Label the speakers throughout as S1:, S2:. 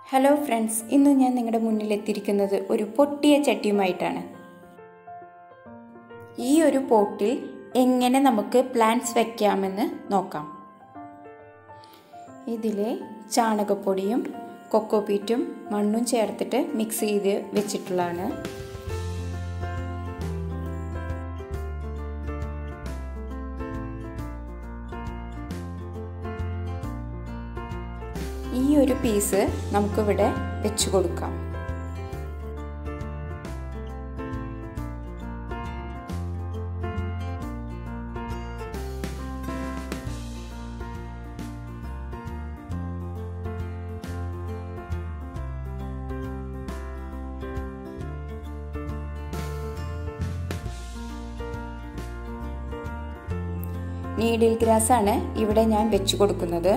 S1: hello friends ഇന്ന് ഞാൻ നിങ്ങളുടെ മുന്നിൽ എത്തിയിരിക്കുന്നത് ഒരു പൊട്ടിയ ചട്ടിയുമായിട്ടാണ് ഈ ഒരു പോട്ടിൽ എങ്ങനെ നമുക്ക് പ്ലാന്റ്സ് വയ്ക്കാമെന്ന് നോക്കാം ഇതിൽ ചാണകപ്പൊടിയും കൊക്കോപീറ്റും മണ്ണും ചേർത്തിട്ട് മിക്സ് ചെയ്ത് വെച്ചിട്ടുള്ളതാണ് ഈ ഒരു പീസ് നമുക്കിവിടെ വെച്ച് കൊടുക്കാം നീഡിൽ ഗ്രാസ് ആണ് ഇവിടെ ഞാൻ വെച്ച് കൊടുക്കുന്നത്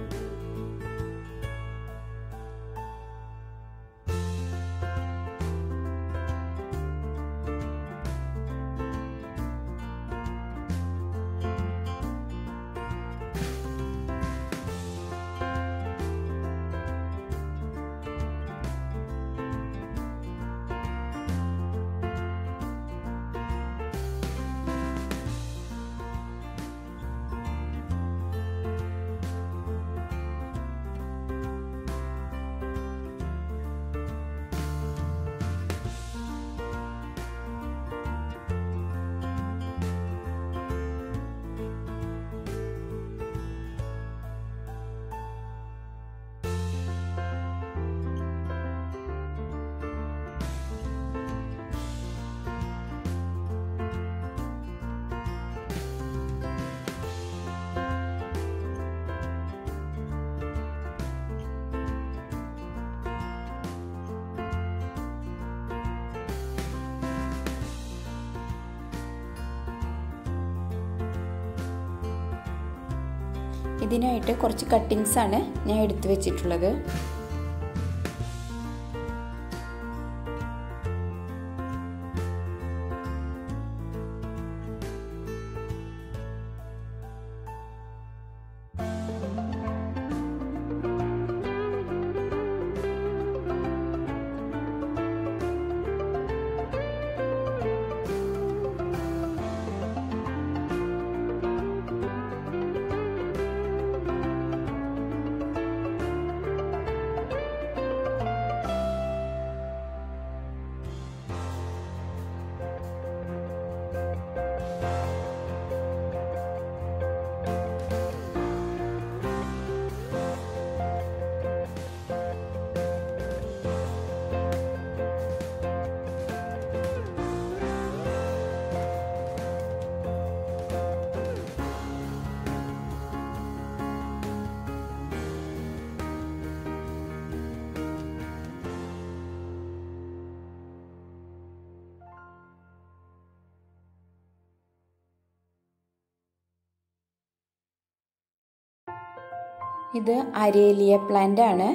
S1: ഇതിനായിട്ട് കുറച്ച് കട്ടിങ്സ് ആണ് ഞാൻ എടുത്തു വെച്ചിട്ടുള്ളത് ഇത് അരേലിയ പ്ലാന്റ് ആണ്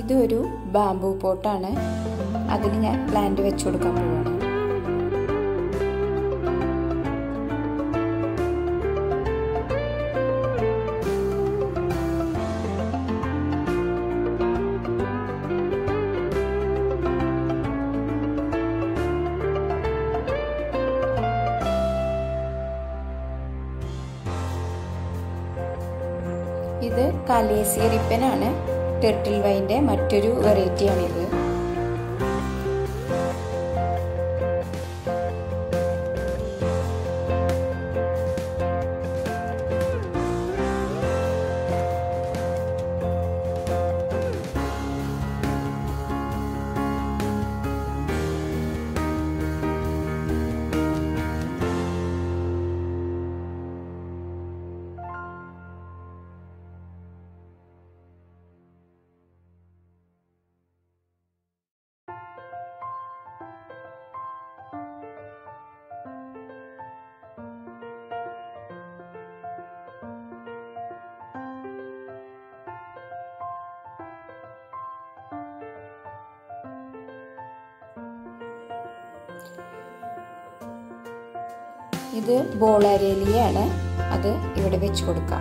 S1: ഇതൊരു ബാംബു പോട്ടാണ് അതിൽ ഞാൻ പ്ലാന്റ് വെച്ച് കൊടുക്കാൻ പോവാണ് ഇത് കലേസിയ റിപ്പനാണ് ടെർട്ടിൽ വൈൻ്റെ മറ്റൊരു വെറൈറ്റിയാണിത് ഇത് ബോളാരേലിയാണ് അത് ഇവിടെ വെച്ച് കൊടുക്കാം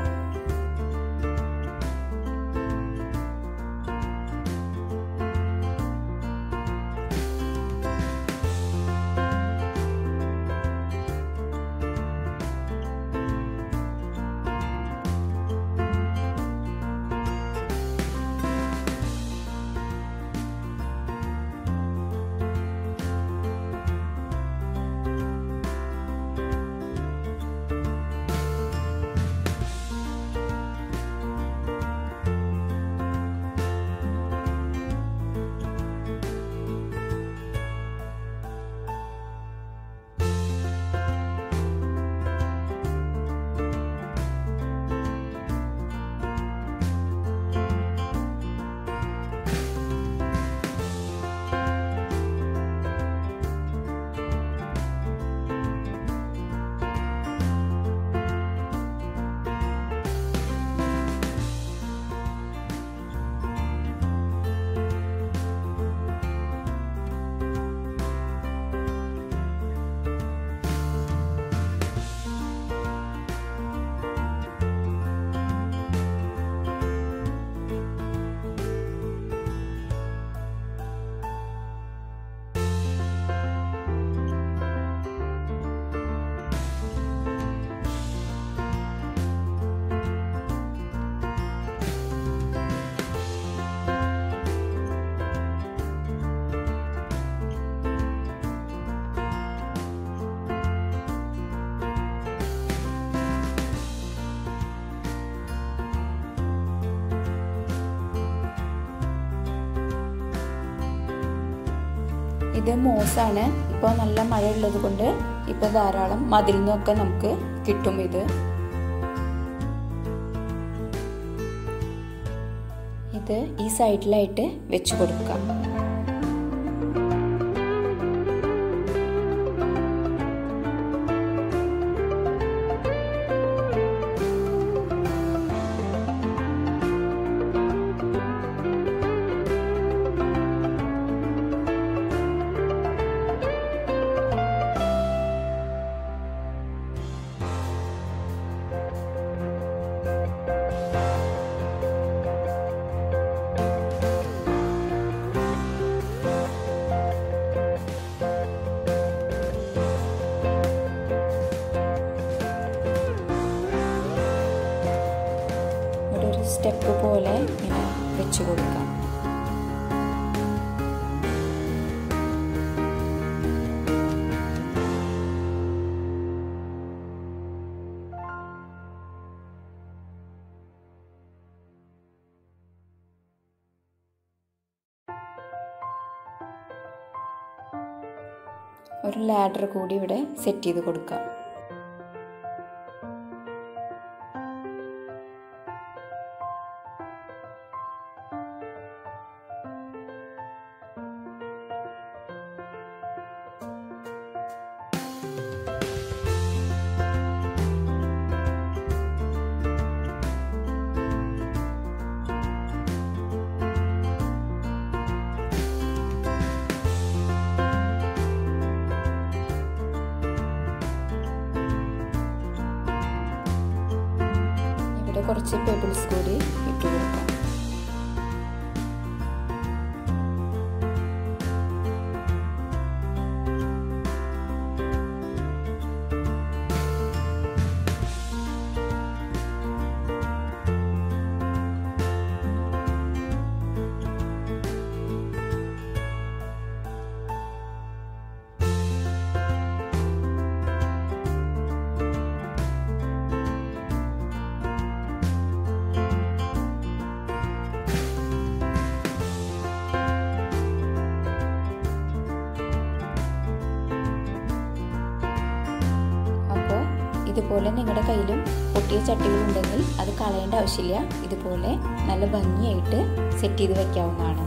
S1: ഇത് മോസാണ് ഇപ്പോൾ നല്ല മഴ ഉള്ളത് കൊണ്ട് ഇപ്പോൾ ധാരാളം മതിൽ നിന്നൊക്കെ നമുക്ക് കിട്ടും ഇത് ഇത് ഈ സൈഡിലായിട്ട് വെച്ച് കൊടുക്കാം ഇവിടെ ഒരു സ്റ്റെപ്പ് പോലെ ഇങ്ങനെ വെച്ച് കൊടുക്കാം ഒരു ലാഡർ കൂടി ഇവിടെ സെറ്റ് ചെയ്ത് കൊടുക്കാം കുറച്ച് പെബിൾസ് കൂടി ഇട്ട് കൊടുക്കാം അപ്പോൾ ഇതുപോലെ നിങ്ങളുടെ കയ്യിലും പൊട്ടിയ ചട്ടികളുണ്ടെങ്കിൽ അത് കളയേണ്ട ആവശ്യമില്ല ഇതുപോലെ നല്ല ഭംഗിയായിട്ട് സെറ്റ് ചെയ്ത് വെക്കാവുന്നതാണ്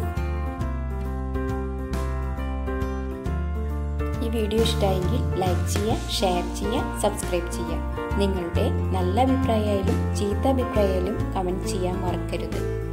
S1: ഈ വീഡിയോ ഇഷ്ടമായെങ്കിൽ ലൈക്ക് ചെയ്യുക ഷെയർ ചെയ്യുക സബ്സ്ക്രൈബ് ചെയ്യുക നിങ്ങളുടെ നല്ല അഭിപ്രായമായാലും ചീത്ത അഭിപ്രായമായാലും കമൻറ്റ് ചെയ്യാൻ മറക്കരുത്